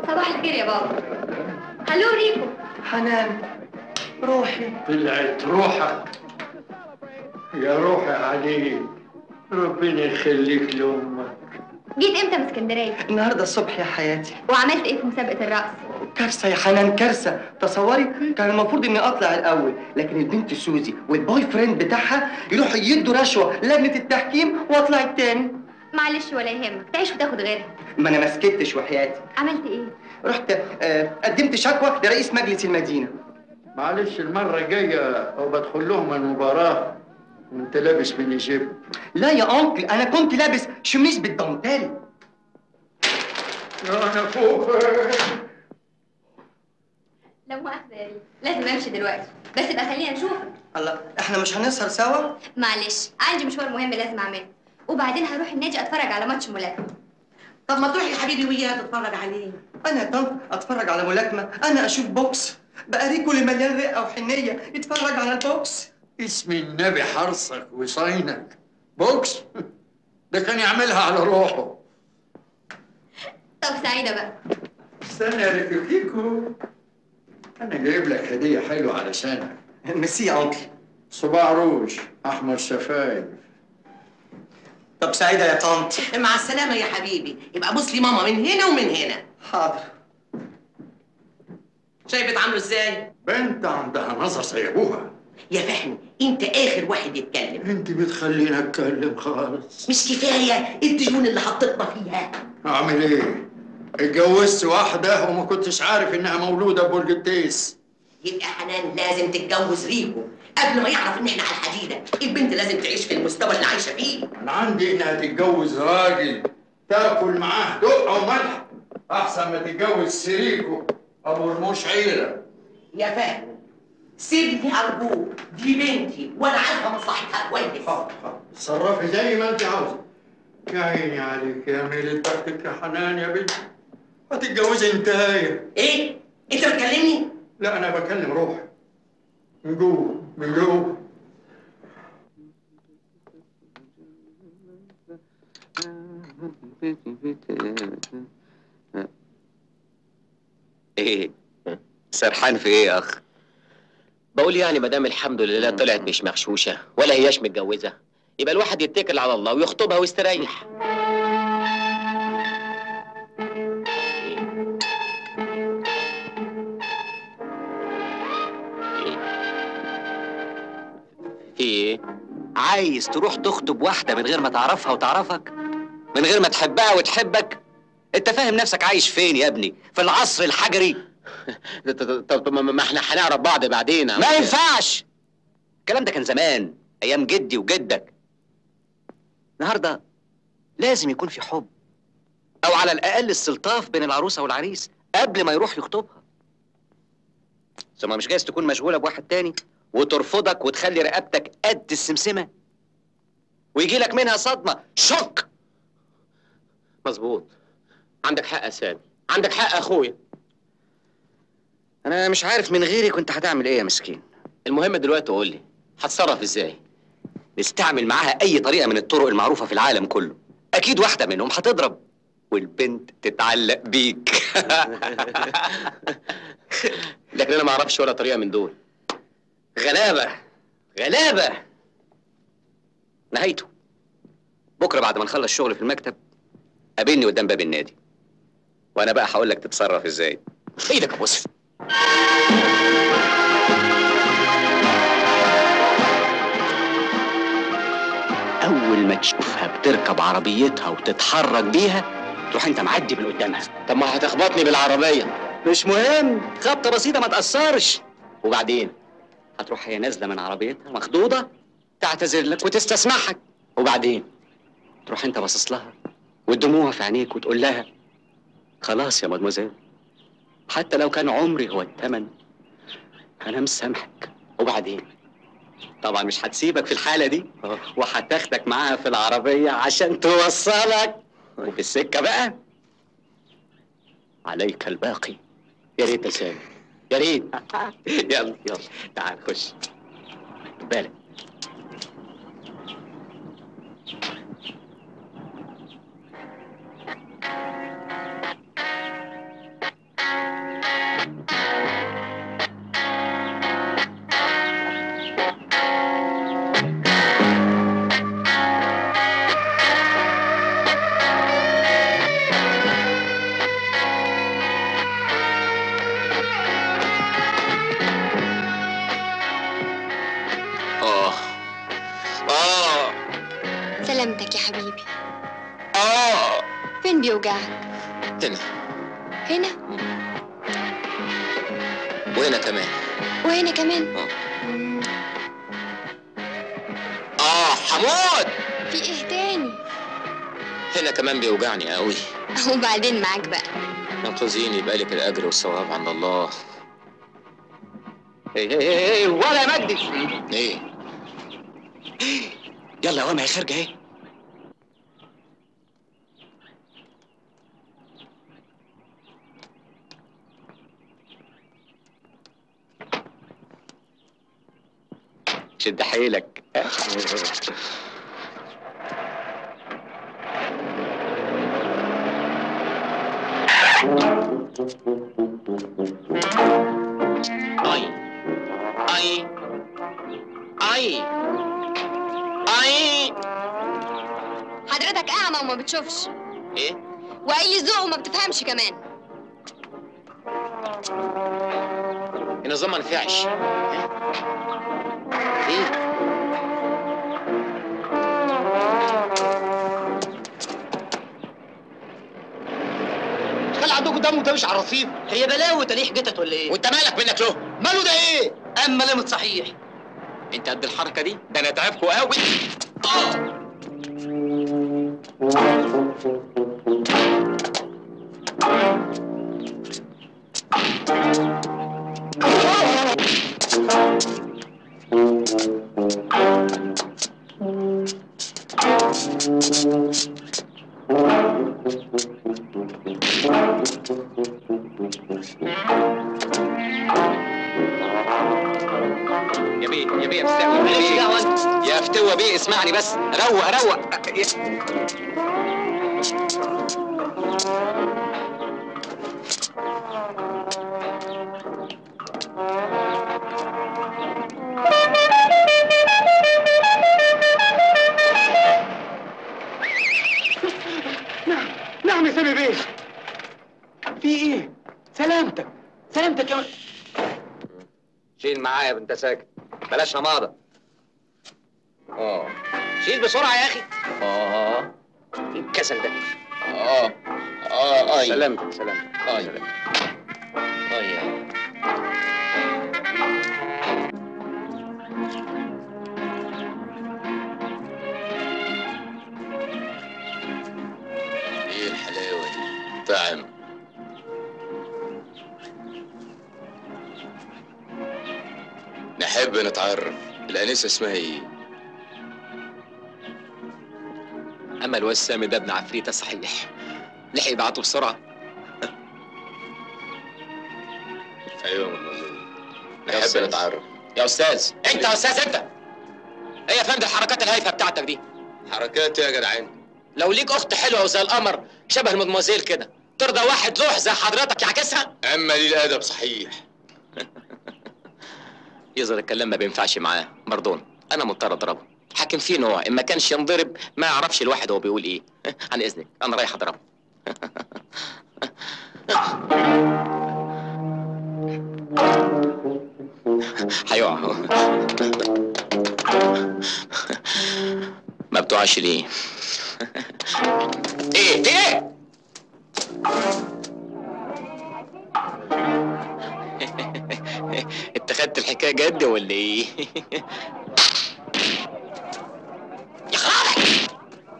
صباح الخير يا بابا هلو ريكو حنان روحي طلعت روحك يا روحي عليك ربنا يخليك لأمك جيت امتى من اسكندريه النهارده الصبح يا حياتي وعملت ايه في مسابقه الرقص كارثه يا حنان كارثه تصوري كان المفروض اني اطلع الاول لكن البنت سوزي والبوي فريند بتاعها يروحوا يدوا رشوه لجنه التحكيم واطلع التاني معلش ولا يهمك تعيش وتاخد غيرها ما انا ما سكتش وحياتي عملت ايه رحت آه، قدمت شكوى لرئيس مجلس المدينه معلش المرة الجاية وبدخل لهم المباراة وانت لابس من جيب لا يا انكل انا كنت لابس شميس بالدانتيل انا فوق لا مؤاخذه يا ريت لازم امشي دلوقتي بس يبقى خلينا نشوفك الله احنا مش هنسهر سوا معلش عندي مشوار مهم لازم اعمله وبعدين هروح النادي اتفرج على ماتش ملاكمه طب ما تروح يا حبيبي وياها تتفرج عليه انا يا طنط اتفرج على ملاكمه انا اشوف بوكس بقى ريكو اللي مليان رقه وحنيه يتفرج على البوكس اسم النبي حرصك وصينك بوكس ده كان يعملها على روحه طب سعيده بقى استنى يا ريكوكيكو انا جايب لك هدية حلوة علشانك ميرسي يا انكل صباع روج احمر شفايف طب سعيده يا طنط مع السلامه يا حبيبي يبقى بص لي ماما من هنا ومن هنا حاضر شايف بتعامله ازاي بنت عندها نظر زي ابوها يا فهمي انت اخر واحد يتكلم انت بتخليني اتكلم خالص مش كفايه الدجون اللي حطيتنا فيها اعمل ايه اتجوزت واحدة وما كنتش عارف انها مولودة ببرج التيس يبقى حنان لازم تتجوز ريكو قبل ما يعرف ان احنا على الحديده البنت لازم تعيش في المستوى اللي عايشه فيه انا عندي انها تتجوز راجل تاكل معاه دقة وملح احسن ما تتجوز سريكو ابو رموش عيلة يا فهمي سيبني ارجوك دي بنتي وانا عارفه مصلحتها كويس تصرفي زي ما انت عاوزة يا عيني عليك يا ميلة بختك يا حنان يا بنتي هتتجوزي انتهاية ايه انت بتكلمني لا انا بكلم روحي من جوه من جوه ايه سرحان في ايه يا اخ بقول يعني ما دام الحمد لله طلعت مش مغشوشه ولا هياش متجوزه يبقى الواحد يتكل على الله ويخطبها ويستريح في ايه؟ عايز تروح تخطب واحده من غير ما تعرفها وتعرفك من غير ما تحبها وتحبك انت فاهم نفسك عايش فين يا ابني في العصر الحجري طب طب ما ما احنا هنعرف بعض بعدين ما ينفعش الكلام ده كان زمان ايام جدي وجدك النهارده لازم يكون في حب او على الاقل استلطاف بين العروسه والعريس قبل ما يروح يخطبها ثم مش جايز تكون مشغوله بواحد تاني وترفضك وتخلي رقبتك قد السمسمه ويجي لك منها صدمه شوك مظبوط عندك حق يا سامي عندك حق يا اخويا انا مش عارف من غيري كنت هتعمل ايه يا مسكين المهم دلوقتي قول لي هتصرف ازاي نستعمل معاها اي طريقه من الطرق المعروفه في العالم كله اكيد واحده منهم هتضرب والبنت تتعلق بيك لكن انا ما اعرفش ولا طريقه من دول غلابه غلابه نهايته بكره بعد ما نخلص شغل في المكتب قابلني قدام باب النادي وانا بقى هقول لك تتصرف ازاي ايدك يا بص اول ما تشوفها بتركب عربيتها وتتحرك بيها تروح انت معدي من قدامها طب ما هتخبطني بالعربيه مش مهم خبطه بسيطه ما تاثرش وبعدين هتروح هي نازله من عربيتها مخضوضه تعتذر لك وتستسمحك وبعدين تروح انت باصص لها والدموع في عينيك وتقول لها خلاص يا مدموزيل حتى لو كان عمري هو الثمن انا مسامحك وبعدين طبعا مش هتسيبك في الحاله دي وهتاخدك معاها في العربيه عشان توصلك وفي السكه بقى عليك الباقي يا ريت يا سامي يا ريت يلا يلا تعال خش بالك فين بيوجعك هنا هنا وهنا كمان وهنا كمان آه. مم، اه حمود في ايه تاني هنا كمان بيوجعني قوي وبعدين معاك بقى انقذيني يبقى لك الاجر والثواب عند الله ايه ايه ايه ايه ولا يا مجدي ايه يلا يا ما هي خارجه اهي شد حيلك اي اي اي اي حضرتك اعمى وما بتشوفش ايه واي ذوق وما بتفهمش كمان النظام ما نفعش إيه؟ ايه خلي عندكم دم وده مش على الرصيف هي بلاوي تليح جتت ولا ايه؟ وانت مالك منك له ماله ده ايه اما لمت صحيح انت قد الحركه دي ده انا تعبكوا قوي يا بيه يا بيه يا فتاوي مالكش يا بيه. دعوه انت يا فتوى بيه اسمعني بس روق روق نعم يا سامي بيه في ايه سلامتك سلامتك يا شيل معايا انت ساكت بلاش نماضة اه شيل بسرعة يا اخي اه ايه الكسل ده اه اه اي سلامتك سلامتك اي اي ايه الحلاوة دي طعم نحب نتعرف الأنسة اسمها ايه؟ أما الواد سامي ده ابن عفريتة صحيح لحق يبعته بسرعة أيوة نحب نتعرف يا أستاذ أنت يا أستاذ أنت إيه يا فندم الحركات الهايفة بتاعتك دي؟ حركات يا جدعان لو ليك أخت حلوة وزي القمر شبه المدموزيل كده ترضى واحد لوح زي حضرتك يعكسها؟ أما ليه الأدب صحيح يظهر الكلام ما بينفعش معاه مردون انا مضطر اضربه حاكم فيه نوع ان ما كانش ينضرب ما يعرفش الواحد هو بيقول ايه عن اذنك انا رايح اضربه هيقع ما بتقعش ليه ايه في ايه انت خدت الحكايه جد ولا ايه؟ يا خرابي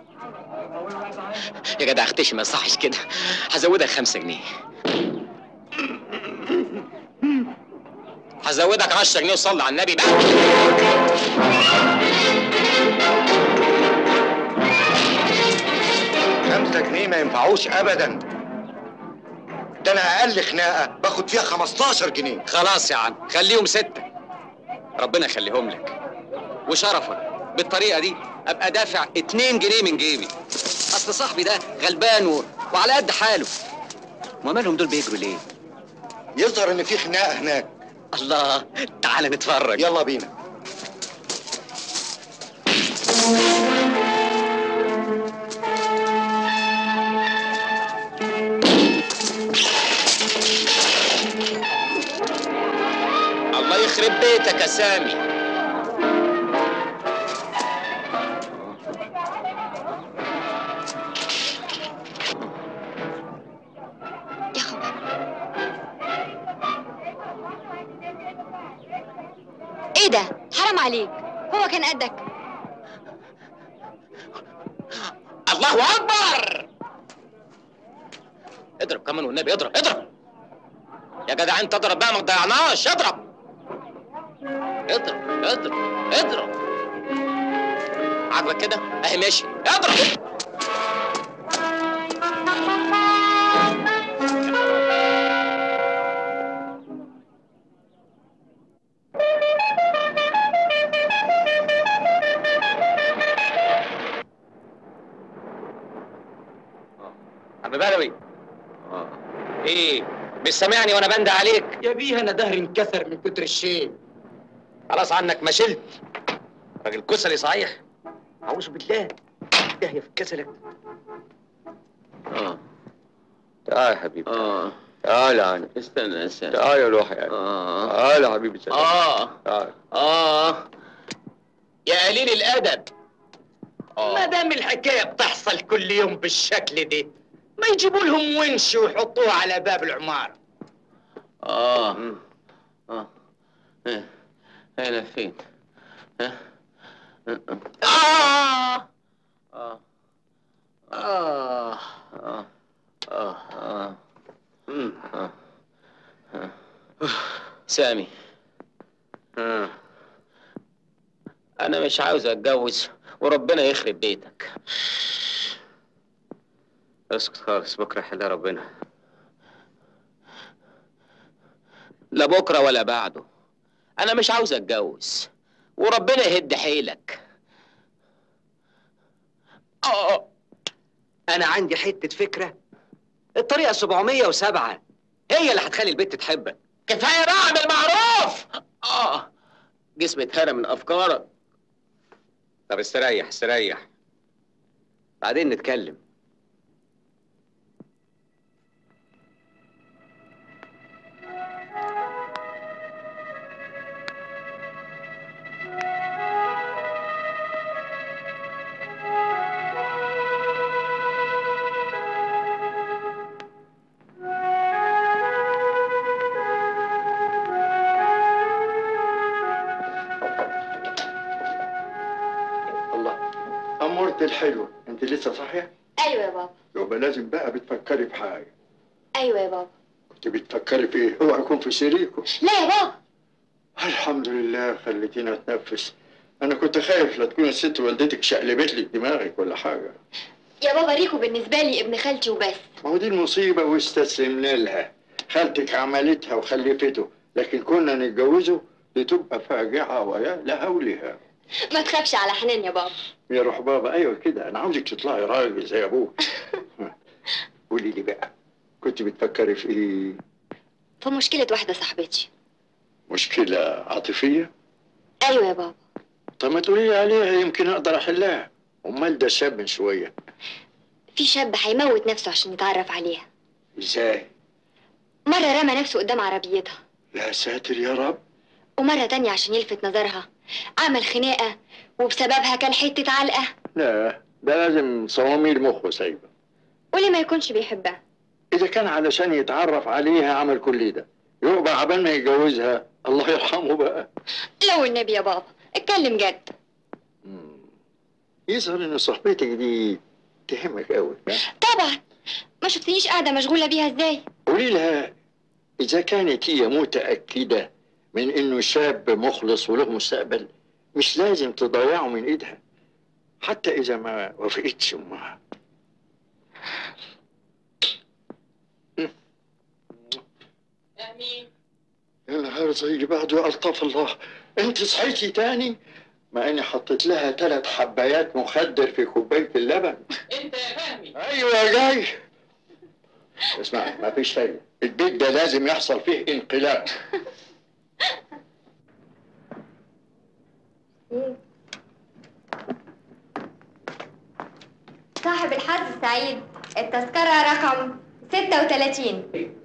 يا جدع اختشي ما يصحش كده هزودك خمسة جنيه هزودك 10 جنيه وصلي على النبي بقى خمسة جنيه ما ينفعوش ابدا ده انا اقل خناقه باخد فيها 15 جنيه خلاص يا عم خليهم ستة ربنا يخليهم لك وشرفك بالطريقة دي أبقى دافع اتنين جنيه من جيبي أصل صاحبي ده غلبان و... وعلى قد حاله ما مالهم دول بيجروا ليه؟ يظهر ان في خناقه هناك الله تعال نتفرج يلا بينا الله يخرب بيتك يا سامي ايه ده حرام عليك هو كان قدك الله اكبر اضرب كمان والنبي اضرب اضرب يا جدع انت اضرب بقى ما تضيعناش اضرب اضرب اضرب اضرب عاجبك كده اهي ماشي اضرب عم بدوي ايه مش سامعني وانا بند عليك يا بيه انا ظهري انكسر من كتر الشيء خلاص عنك ما شلت راجل كسلي صحيح اعوذ بالله داهيه في كسلك اه تعال يا حبيبي اه تعال عني استنى استنى تعال يا روحي يعني اه تعال يا حبيبي سلام اه تعال اه يا قليل الادب ما دام الحكايه بتحصل كل يوم بالشكل ده ما يجيبوا لهم ونش ويحطوه على باب العماره اه اه إيه. هنا فين؟ ها؟ آه اه آه اه اه اه مم. اه سامي آه. انا مش عاوز اتجوز وربنا يخرب بيتك اسكت خالص بكره يحلها ربنا لا بكره ولا بعده انا مش عاوز اتجوز وربنا يهد حيلك آه أنا عندي حتة فكرة الطريقة 707 هي اللي هتخلي البنت تحبك كفايه بقى اعمل معروف اه جسمي اتهرى من افكارك طب استريح استريح بعدين نتكلم الله أمورتي الحلوة أنت لسه صاحية؟ ايوه يا بابا يبقى لازم بقى بتفكري بحاجة ايوه يا بابا كنت بتفكري في إيه؟ اوعى يكون في شريكه لا يا بابا الحمد لله خليتيني أتنفس أنا كنت خايف لا تكون الست والدتك شقلبت لك دماغك ولا حاجة يا بابا ريكو بالنسبه لي ابن خالتي وبس ما هو دي المصيبة واستسلمنا لها خالتك عملتها وخلفته لكن كنا نتجوزه لتبقى فاجعة ويا لهولها ما تخافش على حنان يا بابا يا روح بابا ايوه كده انا عاوزك تطلعي راجل زي ابوك قولي لي بقى كنت بتفكري في ايه في مشكله واحده صاحبتي مشكله عاطفيه ايوه يا بابا طب ما تقولي لي عليها يمكن اقدر احلها امال ده شاب من شويه في شاب هيموت نفسه عشان يتعرف عليها ازاي مره رمى نفسه قدام عربيتها يا ساتر يا رب ومره تانية عشان يلفت نظرها عمل خناقه وبسببها كان حته علقه لا ده لازم صواميل مخه سايبه وليه ما يكونش بيحبها اذا كان علشان يتعرف عليها عمل كل ده يبقى عبال ما يتجوزها الله يرحمه بقى لو النبي يا بابا اتكلم جد مم. يظهر ان صاحبتك دي تهمك قوي طبعا ما شفتنيش قاعده مشغوله بيها ازاي قولي لها إذا كانت هي متأكدة من إنه شاب مخلص وله مستقبل مش لازم تضيعه من إيدها حتى إذا ما وافقتش أمها يا نهار زي اللي بعده ألطف الله أنت صحيتي تاني مع إني حطيت لها ثلاث حبايات مخدر في كوباية اللبن انت يا فهمي ايوه جاي اسمع ما فيش فايده البيت ده لازم يحصل فيه انقلاب صاحب الحظ السعيد التذكرة رقم 36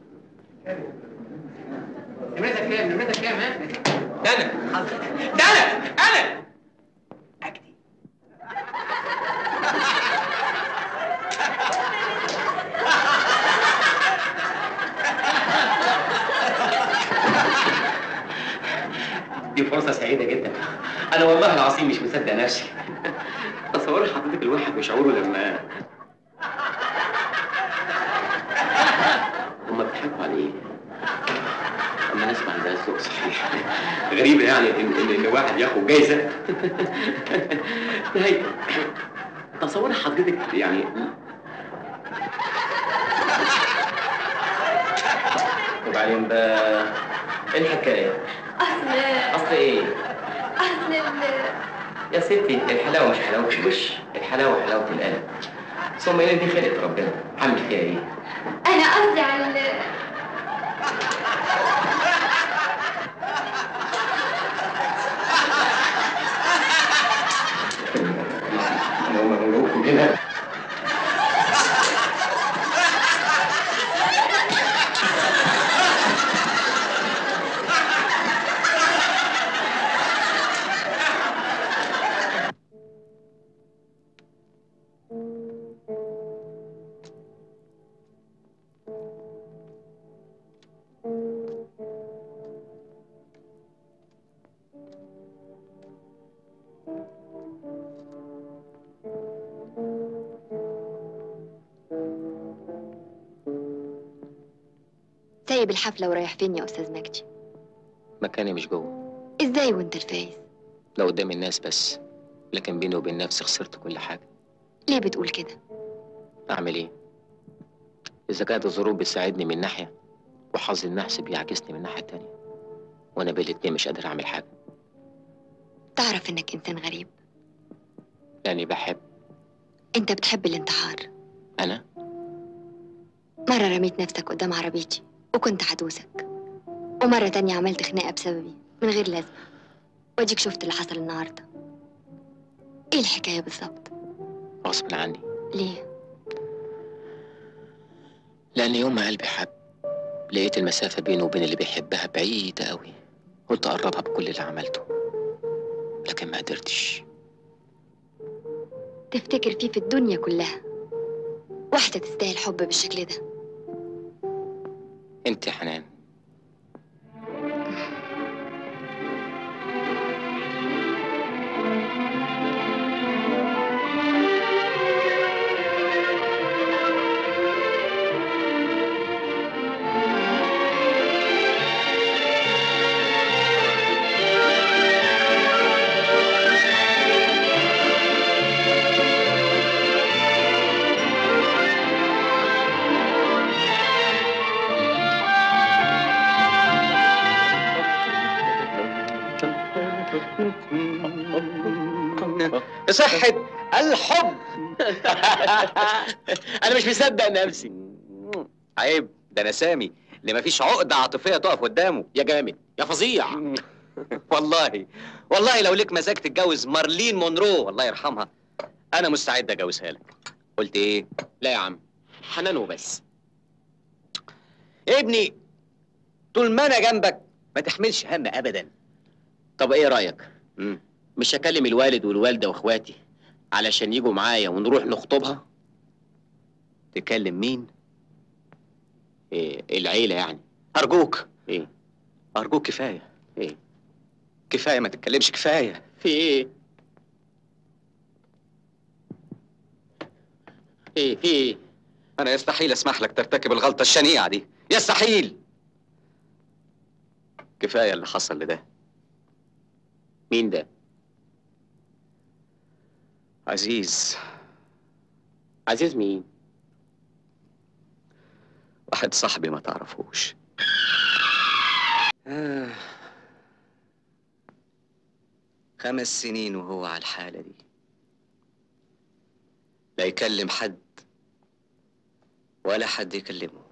نمرتك كام نمرتك كام ها ده انا ده انا انا اجدي دي فرصة سعيدة جدا أنا والله العظيم مش مصدق نفسي تصور حضرتك الواحد وشعوره لما هما بيضحكوا على إيه؟ أما ناس ما عندهاش ذوق صحيح غريبة يعني إن إن, إن واحد ياخد جايزة هي تصور حضرتك يعني وبعدين بقى ايه الحكايه؟ اصل اصل ايه؟ اصل ال- يا ستي الحلاوه مش حلاوه الوش الحلاوه حلاوه القلب ثم ايه دي خلقه ربنا عامل فيها ايه؟ انا قصدي على ال- هنا سايب الحفلة ورايح فين يا أستاذ مجدي؟ مكاني مش جوه إزاي وأنت الفايز؟ ده قدام الناس بس لكن بيني وبين نفسي خسرت كل حاجه ليه بتقول كده؟ اعمل ايه؟ اذا كانت الظروف بتساعدني من ناحيه وحظ النحس بيعكسني من ناحيه تانية وانا بالاتنين مش قادر اعمل حاجه تعرف إنك إنسان غريب يعني بحب أنت بتحب الانتحار انا مرة رميت نفسك قدام عربيتي وكنت هدوسك ومرة تانية عملت خناقة بسببي من غير لازمة واديك شفت اللي حصل النهاردة ايه الحكاية بالظبط؟ غصب عني ليه؟ لان يوم ما قلبي حب لقيت المسافه بينه وبين اللي بيحبها بعيده قوي قلت اقربها بكل اللي عملته لكن ما قدرتش تفتكر فيه في الدنيا كلها واحدة تستاهل حب بالشكل ده انت يا حنان صحة الحب أنا مش مصدق نفسي عيب ده أنا سامي اللي مفيش عقدة عاطفية تقف قدامه يا جامد يا فظيع والله والله لو ليك مزاج تتجوز مارلين مونرو الله يرحمها أنا مستعد أجوزها لك قلت إيه؟ لا يا عم حنان وبس ابني طول ما أنا جنبك ما تحملش هم أبدا طب إيه رأيك؟ مم. مش هكلم الوالد والوالده واخواتي علشان يجوا معايا ونروح نخطبها تكلم مين إيه العيله يعني ارجوك ايه ارجوك كفايه ايه كفايه ما تتكلمش كفايه في ايه ايه في ايه انا يستحيل اسمح لك ترتكب الغلطه الشنيعه دي يستحيل كفايه اللي حصل لده مين ده عزيز عزيز مين؟ واحد صاحبي ما تعرفوش آه. خمس سنين وهو على الحالة دي لا يكلم حد ولا حد يكلمه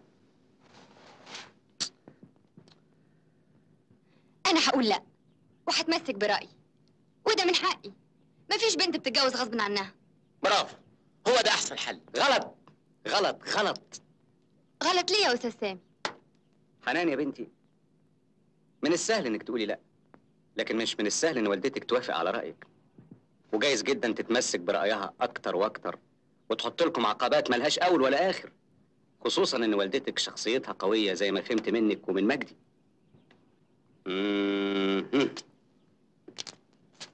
انا هقول لا وهتمسك برأيي وده من حقي مفيش بنت بتتجوز غصب عنها برافو هو ده أحسن حل غلط غلط غلط غلط ليه يا استاذ سامي حنان يا بنتي من السهل انك تقولي لا لكن مش من السهل ان والدتك توافق على رايك وجايز جدا تتمسك برايها اكتر واكتر وتحط لكم عقبات ملهاش اول ولا اخر خصوصا ان والدتك شخصيتها قويه زي ما فهمت منك ومن مجدي مم.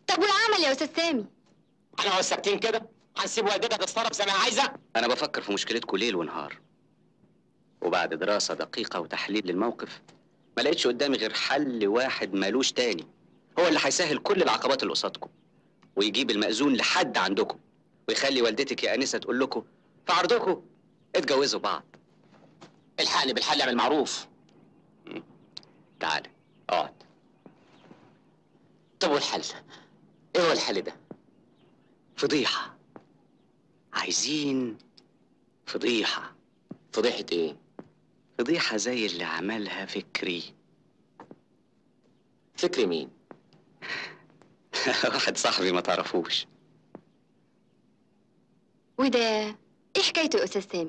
طب والعمل يا استاذ سامي احنا هو ساكتين كده هنسيب والدتها تتصرف زي ما هي عايزه أنا بفكر في مشكلتكم ليل ونهار وبعد دراسة دقيقة وتحليل للموقف ما لقيتش قدامي غير حل واحد مالوش تاني هو اللي هيسهل كل العقبات اللي قصادكم ويجيب المأذون لحد عندكم ويخلي والدتك يا أنسة تقول لكم في عرضكم اتجوزوا بعض الحقني بالحل اعمل معروف تعالى اقعد طب والحل ايه هو الحل ده فضيحة عايزين فضيحة فضيحه ايه فضيحة زي اللي عملها فكري فكري مين واحد صاحبي ما تعرفوش وده ايه حكايته يا استاذ سامي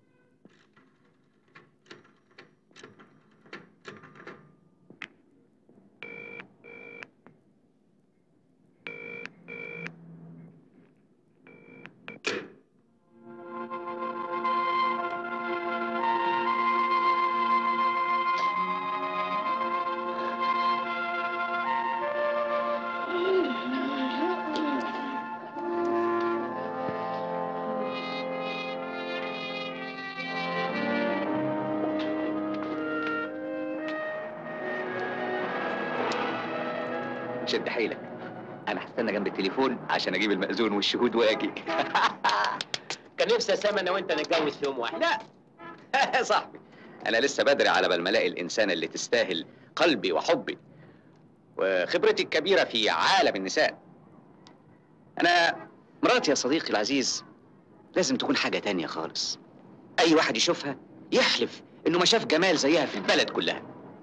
شد حيلك انا هستنى جنب التليفون عشان اجيب المأذون والشهود واجي كان نفسي اسامه انا وانت نتجوز في يوم واحد لا يا صاحبي انا لسه بدري على بال ما الاقي الانسانه اللي تستاهل قلبي وحبي وخبرتي الكبيره في عالم النساء انا مراتي يا صديقي العزيز لازم تكون حاجه تانية خالص اي واحد يشوفها يحلف انه ما شاف جمال زيها في البلد كلها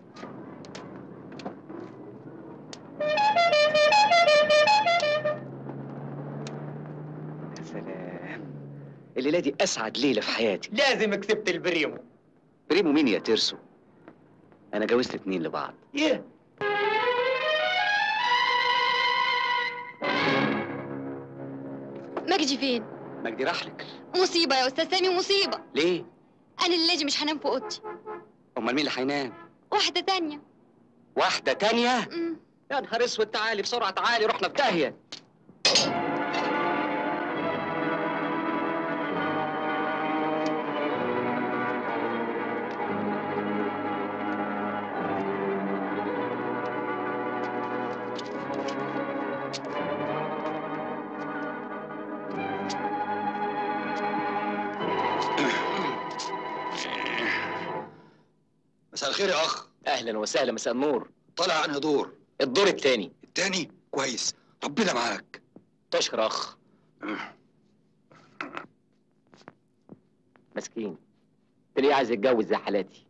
يا سلام الليله دي اسعد ليله في حياتي لازم كسبت البريمو بريمو مين يا ترسو انا جوزت اتنين لبعض يه مجدي فين مجدي راحلك مصيبه يا استاذ سامي مصيبه ليه انا الليله دي مش هنام في اوضتي امال مين اللي هينام واحده تانية واحده تانية مم. يا نهار اسود تعالي بسرعه تعالي رحنا في داهيه مساء الخير يا اخ اهلا وسهلا مساء النور طالع عنها دور الدور الثاني التاني كويس ربنا معاك تشكر اخ مسكين تلاقيه عايز يتجوز زي حالاتي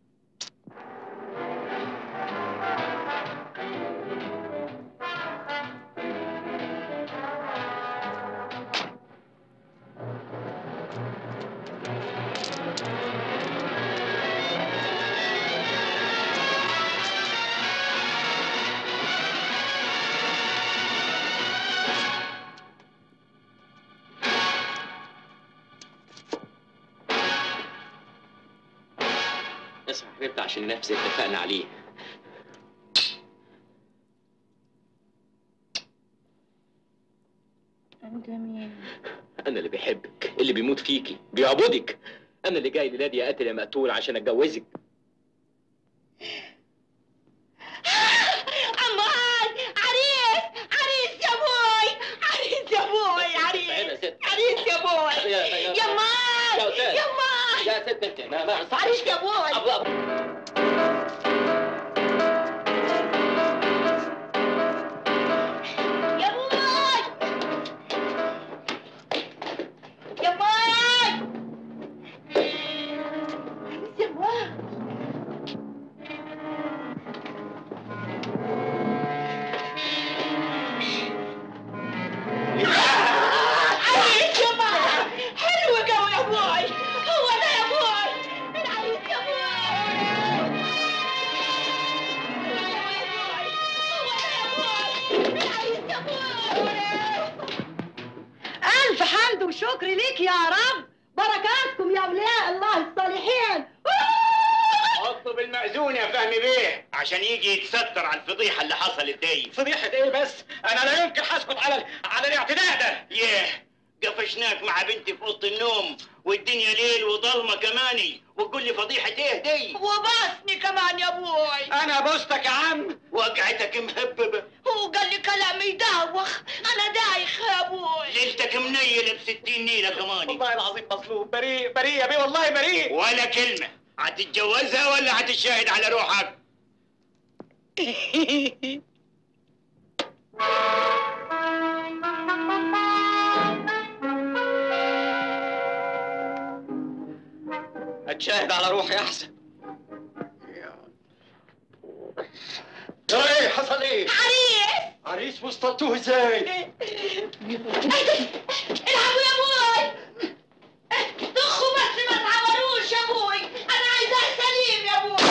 اسمع حبيبتي عشان نفس اللي اتفقنا عليه انت مين انا اللي بيحبك اللي بيموت فيكي بيعبدك انا اللي جاي لنادي يا قاتل يا مقتول عشان اتجوزك عمال عريس عريس يا بوي عريس يا بوي عريس هنا ست عريس يا بوي يا- يا- يا مال يا أستاذ. يا مال يا ست انت ما ما عريس يا بوي أبو- أبو- يا بوي يا بوي عريس يا بوي عريس يا بوي حلو قوي يا بوي هو ده يا بوي العريس يا بوي ألف حمد وشكر ليك يا رب بركاتكم يا أولياء الله الصالحين حطوا المأذون يا فهمي بيه عشان يجي يتستر على الفضيحة اللي حصلت دي فضيحة ايه بس؟ أنا لا يمكن هسكت على على الاعتداء ده ياه قفشناك مع بنتي في أوضة النوم والدنيا ليل وضلمة كماني وتقول لي فضيحة ايه دي؟ وبصني كمان يا ابوي أنا بوستك يا عم وقعتك مهببة هو قال لي كلام يدوخ انا دايخ يا ابوي ليلتك منيلة بستين نيلة كمان والله العظيم مظلوم بريء بريء يا بيه والله بريء ولا كلمة هتتجوزها ولا هتشاهد على روحك؟ اتشاهد على روحي احسن ايه حصل ايه؟ عريس عريس واصطدتوه ازاي؟ العبوا يا ابوي ضخوا بس ما تعوروش يا ابوي انا عايزاه سليم يا ابوي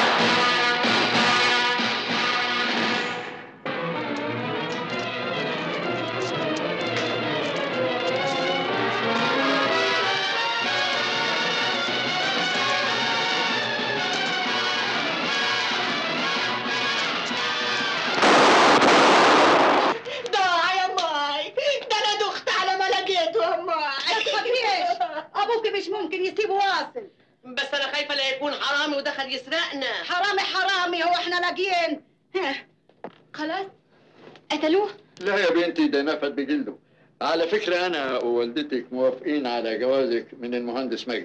ضاع يا ماي ده انا دخت على ما لقيته يا ماي تخافيش ابوك مش ممكن يسيبه واصل بس انا خايفه لا يكون حرامي ودخل يسرقنا حرامي حرامي هو احنا لاقيين ها، خلاص قتلوه لا يا بنتي ده نفد بجلده على فكرة أنا ووالدتك موافقين على جوازك من المهندس مجدي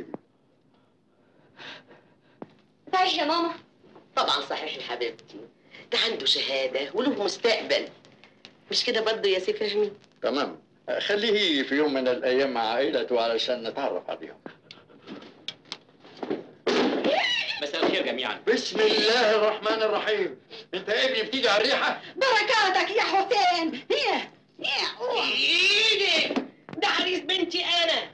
صحيح يا ماما طبعا صحيح يا حبيبتي ده عنده شهاده وله مستقبل مش كده برضه يا سي فهمي تمام خليه يجي في يوم من الأيام مع عائلته علشان نتعرف عليهم مساء الخير جميعا بسم الله الرحمن الرحيم انت يا ابني بتيجي على الريحة بركاتك يا حسين هي هي ايدي ده عريس بنتي انا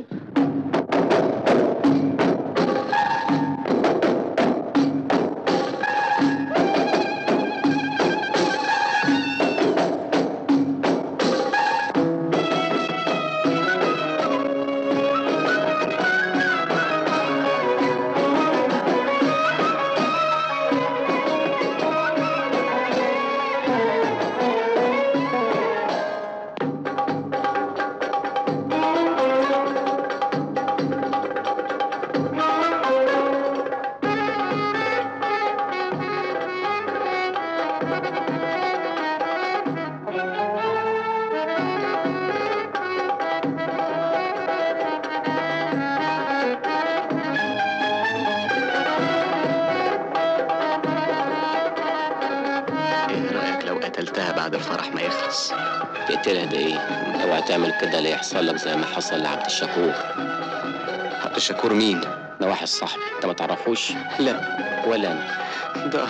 ايه رايك لو قتلتها بعد الفرح ما يخلص تقتلها ده ايه؟ اوعى تعمل كده لا يحصل لك زي ما حصل لعبد الشكور عبد الشكور مين ده واحد صاحبي انت ما تعرفوش؟ لا ولا انا ده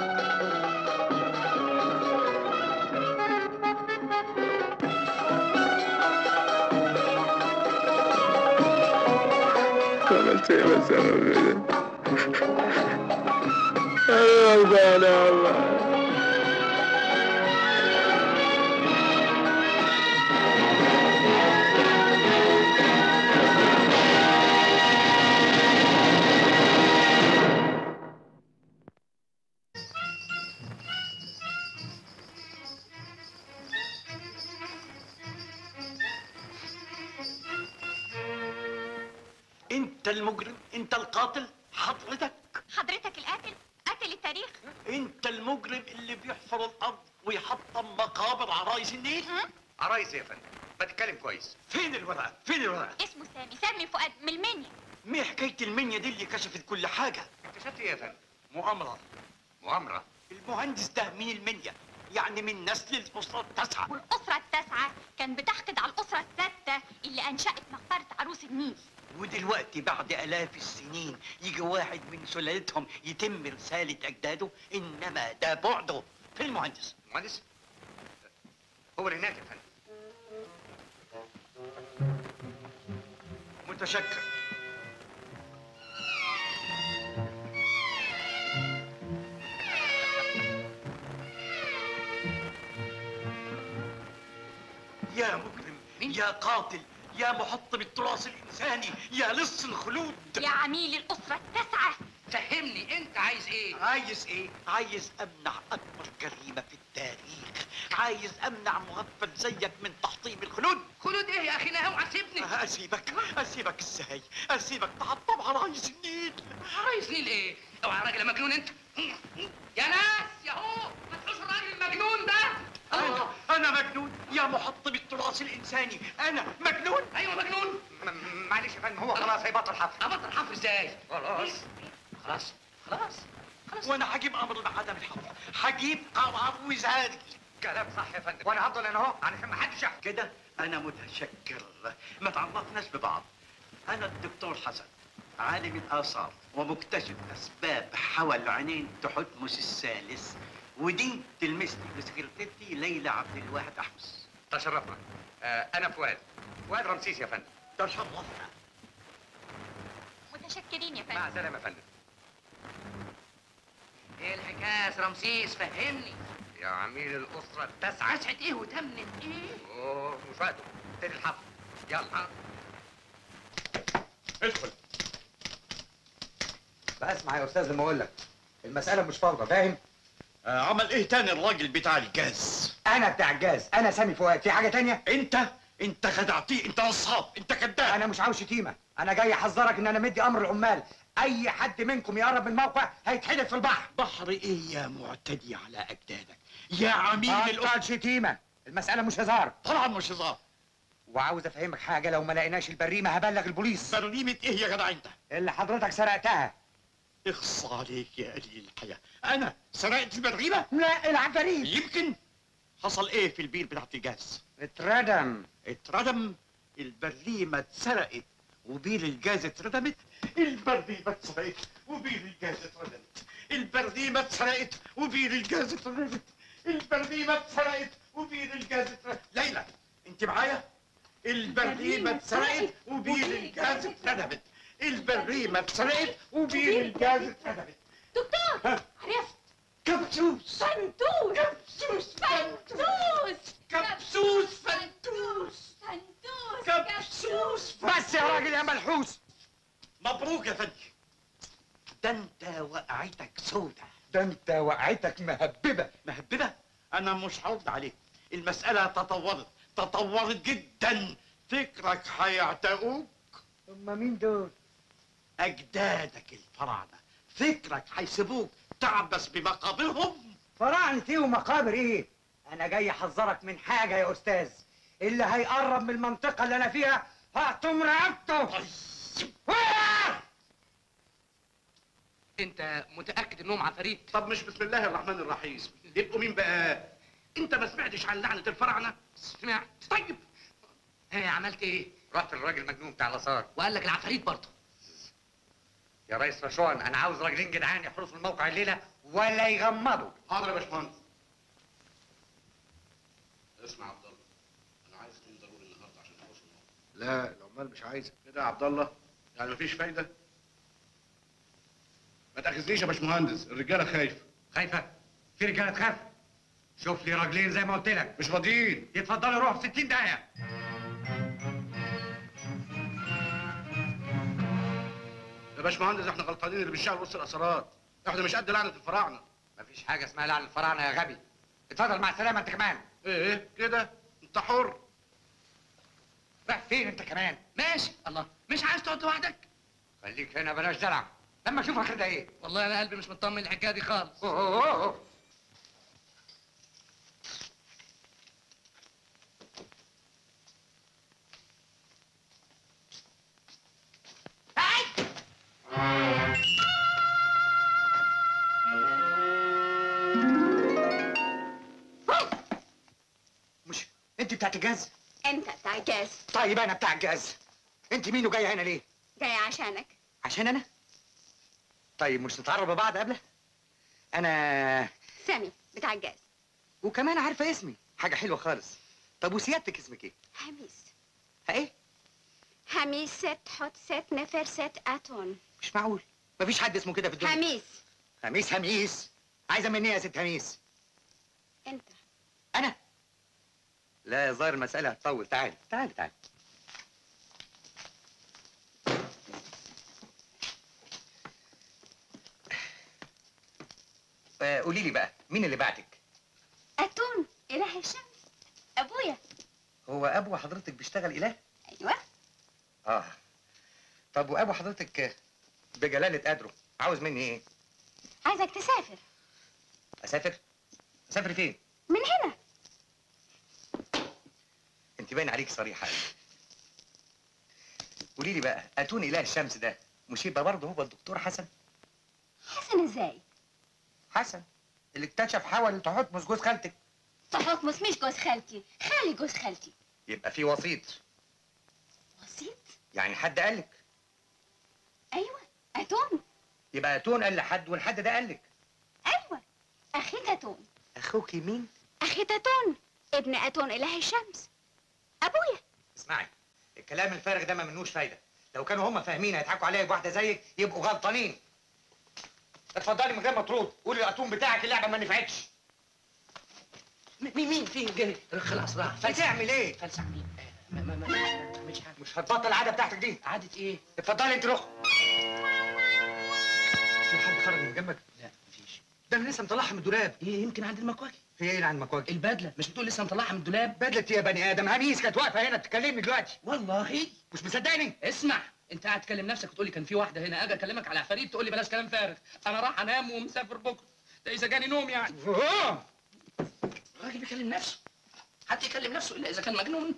عملت ايه بس انا كده انا غلبان يا الله انت المجرم انت القاتل حضرتك حضرتك القاتل قاتل التاريخ انت المجرم اللي بيحفر الارض ويحطم مقابر عرايس النيل عرايس يا فندم بتتكلم كويس فين الورقه فين الورقه اسمه سامي سامي فؤاد من المنيا مين حكايه المنيا دي اللي كشفت كل حاجه اكتشفت ايه يا فندم مؤامره مؤامره المهندس ده من المنيا يعني من نسل الاسره التاسعه والأسرة التاسعة كان بتحقد على الأسرة الستة اللي أنشأت مقبرة عروس النيل ودلوقتي بعد آلاف السنين يجي واحد من سلالتهم يتم رسالة أجداده إنما ده بعده في المهندس مهندس هو اللي هناك يا فندم متشكر يا مجرم يا قاتل يا محطم التراث الإنساني يا لص الخلود يا عميل الأسرة التاسعة فهمني انت عايز ايه عايز ايه؟ عايز امنع اكبر جريمه في التاريخ، عايز امنع مغفل زيك من تحطيم الخلود خلود ايه يا اخي نهى وعسيبني اسيبك اسيبك ازاي؟ اسيبك تعطب على رئيس النيل رئيس نيل ايه اوعى يا راجل مجنون انت يا ناس يا هو ما تحوش الراجل المجنون ده انا انا مجنون يا محطم التراث الانساني انا مجنون ايوه مجنون معلش يا فندم هو خلاص هيبطل حفر ابطل حفر ازاي خلاص خلاص خلاص وانا هجيب امر بعدم الحفر هجيب قرار وزاري كلام صح يا فندم وانا هفضل انا اهو علشان ما حدش يحكي كده انا متشكر ما تعرفناش ببعض انا الدكتور حسن عالم الاثار ومكتشف اسباب حول العينين تحتمس الثالث ودي تلمسني بسكرتيرتي ليلى عبد الواحد احمس تشرفنا آه انا فؤاد فؤاد رمسيس يا فندم تشرفنا متشكرين يا مع فندم السلامه يا فندم ايه الحكايه يا رمسيس فهمني يا عميل الاسره التاسعه تسعة ايه وتمنت ايه اوه مش وقته ابتدي الحفر يلا ادخل بقى اسمع يا استاذ لما اقول لك المساله مش فوضى فاهم آه عمل ايه تاني الراجل بتاع الجاز انا بتاع الجاز انا سامي فؤاد في حاجه تانية انت انت خدعتيه انت نصاب انت كذاب انا مش عاوز شتيمه انا جاي احذرك ان انا مدي امر العمال اي حد منكم يقرب من الموقع هيتحدف في البحر بحر ايه يا معتدي على اجدادك يا عميل بطل شتيمه المساله مش هزار طبعا مش هزار وعاوز افهمك حاجه لو ما لقيناش البريمه هبلغ البوليس بريمه ايه يا جدع انت اللي حضرتك سرقتها اخص عليك يا قليل الحياه انا سرقت البريمه لا العفاريت يمكن حصل ايه في البير بتاعت الجاز اتردم اتردم البريمه اتسرقت وبير الجاز اتردمت البريمه اتسرقت وبير الجاز اتردمت البريمه اتسرقت وبير الجاز اتردمت البريمه اتسرقت وبير الجاز اتردمت ليلى انت معايا البريمه اتسرقت وبير الجاز اتردمت البريمه اتسرقت وبير الجاز اتردمت دكتور عرفت كبسوس فنتوس كبسوس فنتوس كبسوس فنتوس فنتوس كبسوس بس يا راجل يا ملحوس مبروك يا فندي ده انت وقعتك سودة ده انت وقعتك مهببه مهببة انا مش هرد عليك المسألة تطورت تطورت جدا فكرك هيعتقوك هما مين دول اجدادك الفراعنة فكرك هيسيبوك تعبس بمقابرهم فراعنة ايه ومقابر ايه انا جاي احذرك من حاجه يا استاذ اللي هيقرب من المنطقه اللي انا فيها هقطم رقبته انت متاكد انهم عفاريت طب مش بسم الله الرحمن الرحيم يبقوا مين بقى انت ما سمعتش عن لعنه الفراعنه سمعت طيب ايه عملت ايه رحت للراجل المجنون بتاع الاثار وقال لك العفاريت برضه يا ريس رشوان انا عاوز راجلين جدعان يحرسوا الموقع الليله ولا يغمضوا حاضر يا باشمهندس اسمع يا عبد الله انا عايز اتنين ضروري النهارده عشان نخش الموقع لا العمال مش عايزه كده يا عبد الله يعني مفيش فايده ما تاخذنيش يا باشمهندس الرجاله خايفه خايفه في رجاله تخاف شوف لي راجلين زي ما قلت لك مش فاضيين يتفضلوا يروحوا في 60 دقيقه يا باشمهندس احنا غلطانين اللي بنشتغل وسط الاثارات احنا مش قد لعنه الفراعنه مفيش حاجه اسمها لعن الفراعنه يا غبي اتفضل مع السلامه انت كمان ايه ايه كده انت حر رايح فين انت كمان ماشي الله مش عايز تقعد لوحدك خليك هنا بلاش دلع لما اشوف اخرتها ايه والله انا قلبي مش مطمن الحكايه دي خالص أوه أوه أوه. مش انت بتاعت الجاز انت بتاع الجاز طيب انا بتاع الجاز انت مين وجايه هنا ليه جاي عشانك عشان انا طيب مش نتعرف ببعض قبله انا سامي بتاع الجاز وكمان عارفه اسمي حاجه حلوه خالص طب وسيادتك اسمك ايه حميس ها ايه حميس ست حط ست نفر ست اتون مش معقول مفيش حد اسمه كده في الدنيا حميس خميس هميس عايزه مني إيه يا ست هميس انت انا لا ظاهر المساله هتطول تعالي تعالي تعالي قولي لي بقى مين اللي بعتك أتون إله الشمس أبويا هو ابو حضرتك بيشتغل اله أيوة اه طب وابو حضرتك بجلاله قدره عاوز مني ايه عايزك تسافر اسافر اسافر فين من هنا انت باين عليك صريحه قوي قولي لي بقى اتون اله الشمس ده مش يبقى برضه هو الدكتور حسن حسن إزاي حسن اللي اكتشف حول تحتمس جوز خالتك تحكمس مش جوز خالتي خالي جوز خالتي يبقى في وسيط وسيط يعني حد قال لك أيوة أتون يبقى اتون قال لحد والحد ده قال لك أيوة أخي تاتون اخوكي مين أخي تاتون ابن أتون إله الشمس أبويا اسمعي الكلام الفارغ ده ما منوش فايده لو كانوا هم فاهمين هيضحكوا عليا بواحده زيك يبقوا غلطانين اتفضلي من غير ما ترد قولي الاتون بتاعك اللعبه ما نفعتش مين مين فين جري خلاص راح بتعمل ايه فلسع مين ما ما ما ما تعملش حاجه مش هتبطل العاده بتاعتك دي عادة ايه اتفضلي انت روح في حد خرج من جنبك لا مفيش ده انا لسه مطلعها من الدولاب ايه يمكن عند المكواجي هي ايه اللي عند المكواجي البدله مش بتقول لسه مطلعها من الدولاب بدلت يا بني ادم هنيس كانت واقفه هنا بتكلمني دلوقتي والله مش مصدقني اسمع انت قاعد تكلم نفسك وتقول لي كان في واحده هنا اجي اكلمك على عفاريت تقول لي بلاش كلام فارغ انا راح انام ومسافر بكره ده اذا جاني نوم يعني الراجل بيكلم نفسه حد يكلم نفسه الا اذا كان مجنون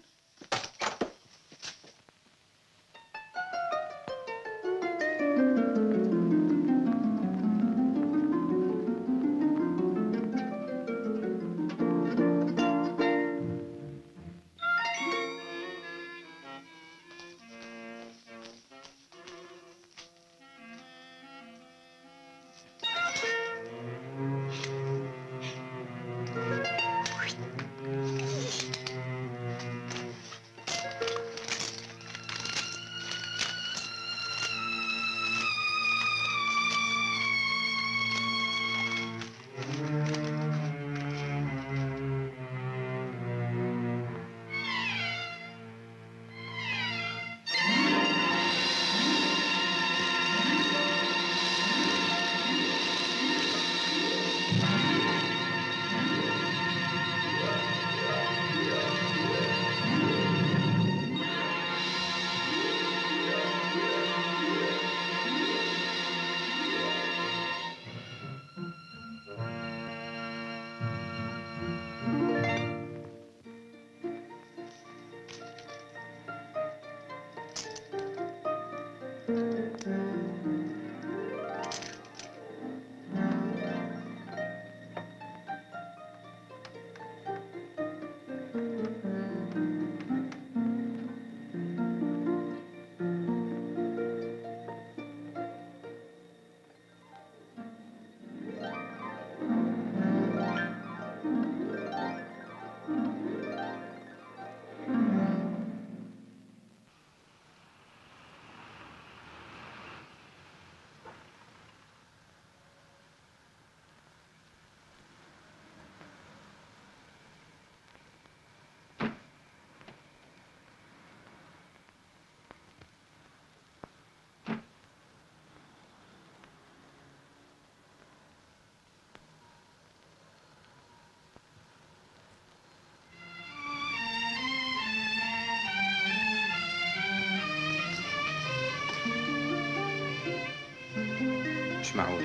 مش معقول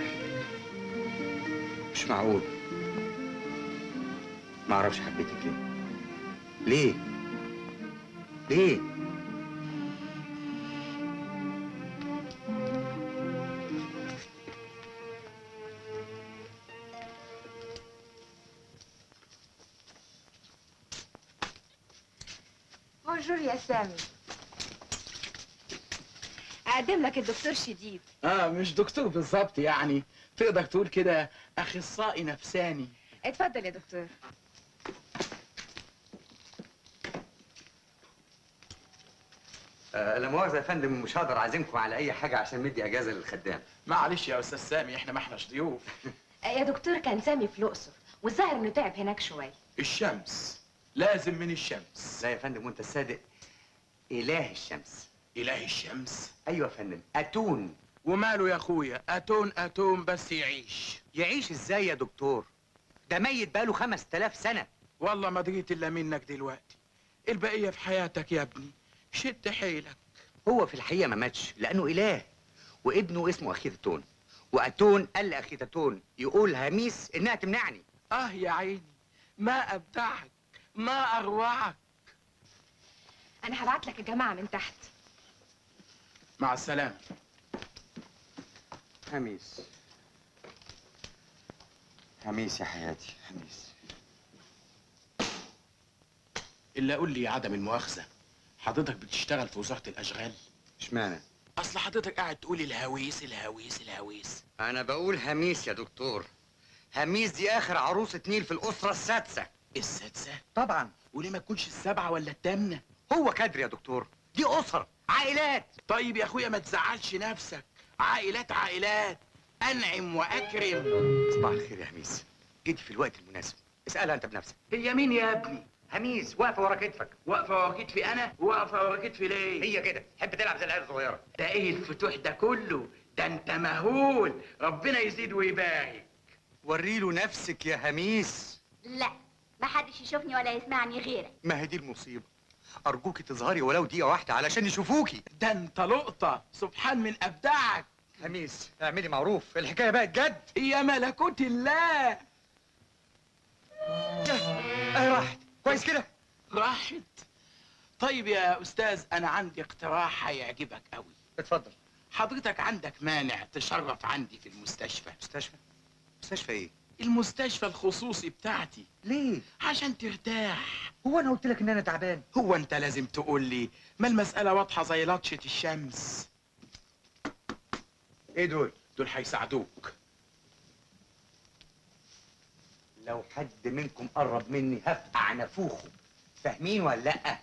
مش معقول ما اعرفش حبيتك ليه ليه ليه بونجور يا سامي اقدم لك الدكتور شديد اه مش دكتور بالظبط يعني تقدر تقول كده اخصائي نفساني اتفضل يا دكتور آه لا مؤاخذه يا فندم مش هقدر اعزمكم على اي حاجه عشان مدي اجازه للخدام معلش يا استاذ سامي احنا ما احناش ضيوف يا دكتور كان سامي في الاقصر والظاهر انه تعب هناك شويه الشمس لازم من الشمس لا يا فندم وانت الصادق اله الشمس اله الشمس ايوه يا فندم اتون وماله يا اخويا اتون اتون بس يعيش يعيش ازاي يا دكتور ده ميت بقاله خمس تلاف سنة والله ما دريت الا منك دلوقتي البقيه في حياتك يا ابني شد حيلك هو في الحقيقة ما ماتش لأنه إله وابنه اسمه أخيتاتون وأتون قال لأخيتاتون يقول هميس إنها تمنعني اه يا عيني ما ابدعك ما اروعك انا هبعت لك الجماعه من تحت مع السلامه هميس هميس يا حياتي هميس الا قول لي يا عدم المؤاخذه حضرتك بتشتغل في وزاره الاشغال اشمعنى اصل حضرتك قاعد تقول الهويس الهويس الهويس أنا بقول هميس يا دكتور هميس دي آخر عروسة نيل في الأسرة السادسة السادسه طبعا وليه ما تكونش السبعه ولا الثامنه هو كادر يا دكتور دي أسر عائلات طيب يا اخويا ما تزعلش نفسك عائلات عائلات انعم واكرم صباح الخير يا هميس جيتي في الوقت المناسب اسألها أنت بنفسك هي مين يا ابني هميس واقفة ورا كتفك واقفه ورا كتفي انا واقفه ورا كتفي ليه هي كده تحب تلعب زي العيال الصغيرة ده ايه الفتوح ده كله ده انت مهول ربنا يزيد ويبارك وريله نفسك يا هميس لا ما حدش يشوفني ولا يسمعني غيرك ما هي دي المصيبة أرجوكي تظهري ولو دقيقة واحدة علشان يشوفوكي ده انت لقطه سبحان من ابدعك هميس اعملي معروف الحكاية بقت جد يا ملكوت الله اهي راحت كويس كده راحت طيب يا استاذ انا عندي اقتراح هيعجبك قوي اتفضل حضرتك عندك مانع تشرف عندي في المستشفى مستشفى مستشفى ايه المستشفى الخصوصي بتاعتي ليه عشان ترتاح هو انا قلت لك ان انا تعبان هو انت لازم تقول لي ما المسألة واضحة زي لطشة الشمس ايه دول دول هيساعدوك لو حد منكم قرب مني هفقع نافوخه فاهمين ولا لا